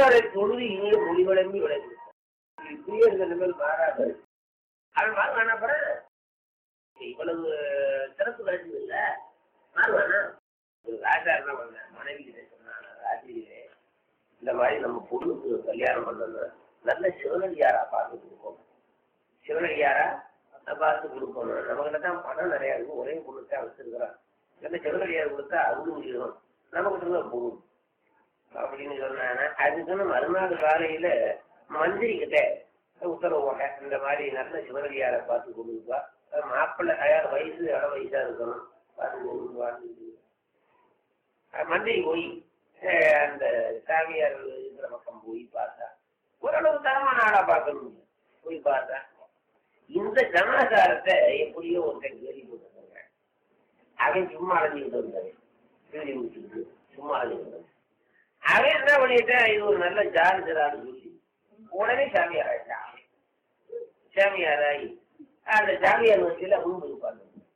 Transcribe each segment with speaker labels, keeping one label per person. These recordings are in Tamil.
Speaker 1: வேலவரை தொழுது இனிய மொழி விளம்பி விளங்கி இப்படியே இருந்த நிலைமையில் மாறாது அவன் மாறுவானா அப்புறம் இவ்வளவு சிறப்பு கிடைச்சது இல்ல மாறுவானா ஒரு ராஜா என்ன பண்ண மனைவி கிட்ட சொன்னான் ராஜிலே இந்த மாதிரி நம்ம பொண்ணுக்கு கல்யாணம் பண்ணணும் நல்ல சிவனடியாரா பார்த்து கொடுப்போம் சிவனடியாரா பார்த்து கொடுக்கணும் நம்மகிட்ட தான் பணம் நிறைய இருக்கும் ஒரே பொண்ணு தான் வச்சிருக்கிறோம் நல்ல சிவனடியார் கொடுத்தா அவரும் முடியும் நமக்கிட்ட தான் போகும் அப்படின்னு சொன்னாங்க அதுக்குன்னு மறுநாள் காலையில மந்திரி கிட்ட உத்தரவு போட்டேன் இந்த மாதிரி நல்ல சிவனடியாரை பார்த்து கொடுப்பா மாப்பிள்ளை தயார் வயசு இட வயசா இருக்கணும் பார்த்து கொடுப்பான்னு மந்திரி போய் அஹ், அந்த சாமியார் இருக்கிற பக்கம் போய் பார்த்தா ஓரளவு தரமான ஆளா பார்க்கணும் போய் பார்த்தா இந்த சமாச்சாரத்தை எப்படியோ ஒருத்தன் கேள்வி போட்டுருங்க அவன் சும்மா அலைஞ்சிக்கிட்டு வந்தாரு கேள்வி முடிச்சுட்டு சும்மா அலைஞ்சிக்கிட்டு வந்தாரு. அவன் என்ன பண்ணிட்டான் இது ஒரு நல்ல ஜாதிச்சதான்னு சொல்லி உடனே சாமியார் ஆயிட்டான் சாமியார் ஆகி அந்த சாமியார் வச்சுல உண்மை இருப்பாங்க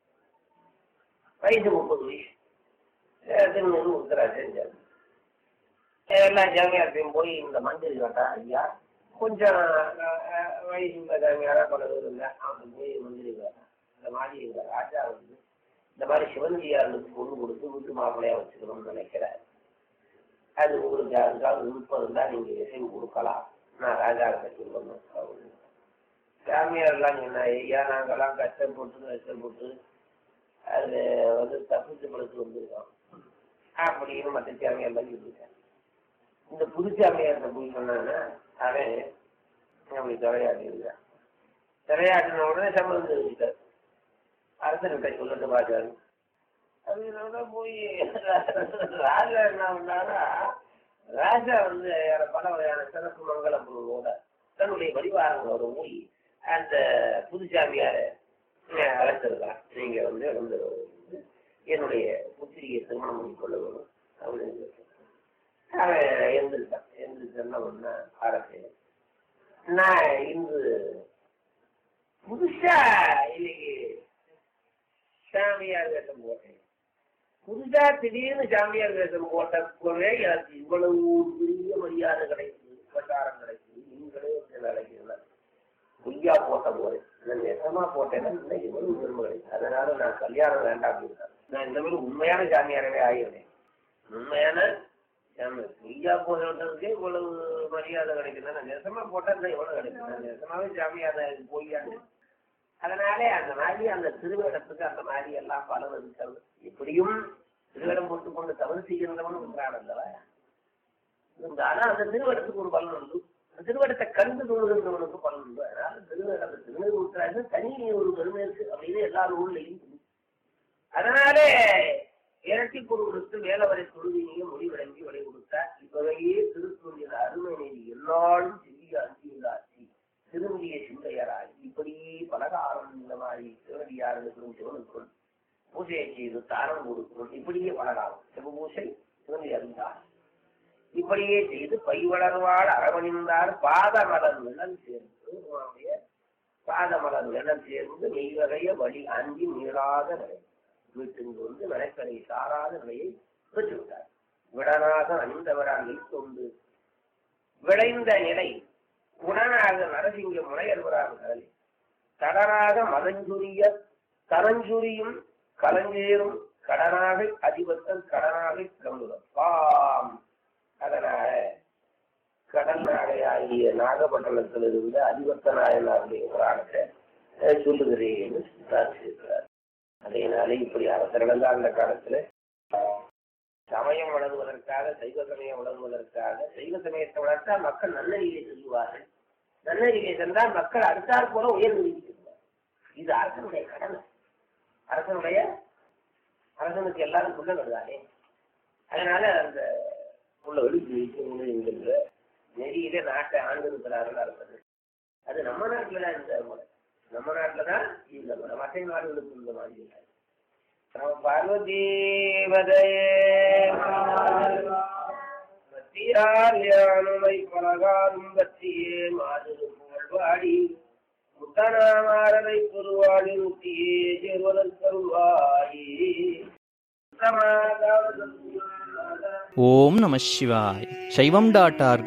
Speaker 1: வயசு முப்பது வயசு அஹ் திருநூறு உத்தரா செஞ்சார் எல்லா ஜாமியார்த்தையும் போய் இந்த மந்திரி கேட்டா ஐயா கொஞ்சம் அஹ், அஹ், வயசு இந்த ஜாமியாரா பல பேர் இல்லை அவன் போய் மந்திரி கேட்டான் இந்த மாதிரி எங்க ராஜா வந்து இந்த மாதிரி சிவனடியாருக்கு பொண்ணு கொடுத்து வீட்டு மாப்பிள்ளையா வச்சுக்கணும்னு நினைக்கிறார் அது உங்களுக்கு யாருக்காவது விருப்பம் இருந்தா நீங்க இசைவு கொடுக்கலாம் நான் ராஜா கிட்ட சொல்லணும் அப்படின்னு. சாமியார்லாம் சொன்னா ஐயா நாங்கெல்லாம் கஷ்டப்பட்டு கஷ்டப்பட்டு அது வந்து தப்பிச்சு படுத்து வந்திருக்கோம் அப்படின்னு மற்ற சாமியார் பண்ணி இருக்கேன் இந்த புது சாமியார்கிட்ட போய் சொன்னாங்கன்னா அவன் அப்படி தலையாட்டி இருக்கான் தலையாட்டின உடனே சம்பளம் தெரிவித்தார் அரசர்கிட்ட சொல்லட்டு பார்த்தாரு அதனால போய் ராஜா என்ன பண்ணாரா ராஜா வந்து பல வகையான சிறப்பு மங்கள பொருளோட தன்னுடைய பரிவாரங்களோட போய் அந்த புதுசாமியார அழைச்சிருக்கான் நீங்க வந்து வந்து என்னுடைய புத்திரியை திருமணம் பண்ணி கொள்ள வேணும் அப்படின்னு சொல்லி. அவன் எழுந்திருக்கான் எழுந்திருச்சு என்ன பண்ணா அரசு நான் இன்று புதுசா இன்னைக்கு சாமியார் வேஷம் போட்டேன் புதுசா திடீர்னு சாமியார் வேஷம் போட்ட போவே எனக்கு இவ்வளவு பெரிய மரியாதை கிடைக்குது பிரச்சாரம் கிடைக்குது நீங்களே வந்து நினைக்கிறேன் பொய்யா போட்ட போது நான் நெசமா போட்டேன்னா இன்னைக்கு இவ்வளவு பெருமை கிடைக்கும் அதனால நான் கல்யாணம் வேண்டாம் அப்படின்னு நான் இந்த மாதிரி உண்மையான சாமியாரவே ஆகிடுறேன் உண்மையான சாமியார் பொய்யா போட்டதுக்கே இவ்வளவு மரியாதை கிடைக்குது நான் நெசமா போட்டா இன்னும் எவ்வளவு கிடைக்கும் நான் நெசமாவே சாமியார் பொய்யான்னு அதனாலே அந்த மாதிரி அந்த திருவேடத்துக்கு அந்த மாதிரி எல்லாம் பலன் இருக்கிறது எப்படியும் திருவேடம் போட்டுக் கொண்டு தவறு செய்கின்றவனும் இருக்கிறான் அல்லவா இருந்தாலும் அந்த திருவேடத்துக்கு ஒரு பலன் உண்டு அந்த திருவேடத்தை கண்டு தொழுகின்றவனுக்கு பலன் உண்டு அதனால திருவேடம் அந்த திருநீர் ஊற்றாது தனி ஒரு பெருமை இருக்கு அப்படின்னு எல்லா ஊர்லையும் இருக்கு. அதனாலே இரட்டி கொடுத்து வேலவரை தொழுகையும் முடிவடங்கி விடை கொடுத்தார் இவ்வகையே திருத்தொழில் அருமை நெறி எல்லாரும் செவ்விய அஞ்சியுள்ளாச்சு திரும்பிய சிந்தையராய் இப்படியே பலகாலம் இந்த மாதிரி சிவனடியார்களுக்கும் சிவனுக்கும் பூஜையை செய்து தானம் கொடுக்கும் இப்படியே பலகாலம் சிவ பூஜை சிவனை அறிந்தார் இப்படியே செய்து பை வளர்வாள் அரவணிந்தார் பாதமலர் நிழல் சேர்ந்து உன்னுடைய பாதமலர் நிழல் சேர்ந்து மெய்வகைய வழி அஞ்சி மீளாத நிலை வீட்டில் வந்து நிலைக்கலை சாராத நிலையை பெற்றுவிட்டார் விடனாக அணிந்தவரால் கொண்டு விளைந்த நிலை உடனாக நரசிங்க முனையல்வராக கடலில் கடனாக மதஞ்சுரிய கரஞ்சுரியும் கலஞ்சேரும் கடனாக அதிபத்தன் கடனாக கங்குதப்பாம் அதனால கடல் நாகையாகிய நாகப்பட்டினத்திலிருந்து அதிபத்த நாயனாருடைய புராணத்தை அஹ், சொல்லுகிறேன் என்று சித்தார்த்திருக்கிறார் அதனால இப்படி அரசர்கள் அந்த காலத்துல சமயம் வழங்குவதற்காக சைவ சமயம் வழங்குவதற்காக சைவ சமயத்தை வளர்த்தா மக்கள் நல்லறிவை செல்வார்கள் நல்லறிவை சென்றால் மக்கள் அடுத்தாற் போல உயர்ந்து செல்வார் இது அரசனுடைய கடமை அரசனுடைய அரசனுக்கு எல்லாரும் சொல்ல வருதானே அதனால அந்த உள்ள வெளிச்சு என்கின்ற நெறியில நாட்டை ஆண்டு இருக்கிறார்கள் அரசர்கள் அது நம்ம நாட்டுல தான் இந்த முறை நம்ம நாட்டுல தான் இந்த முறை மற்ற நாடுகளுக்கு இந்த மாதிரி இல்லை பார்வதீவதே பலகாரும் பற்றியே மாதிரி புகழ்வாடி முத்தனாமாரனை பொருவாடி முத்தியே சேர்வதற்கருவாயி
Speaker 2: ஓம் நம சிவாய் சைவம் டாட் ஆர்க்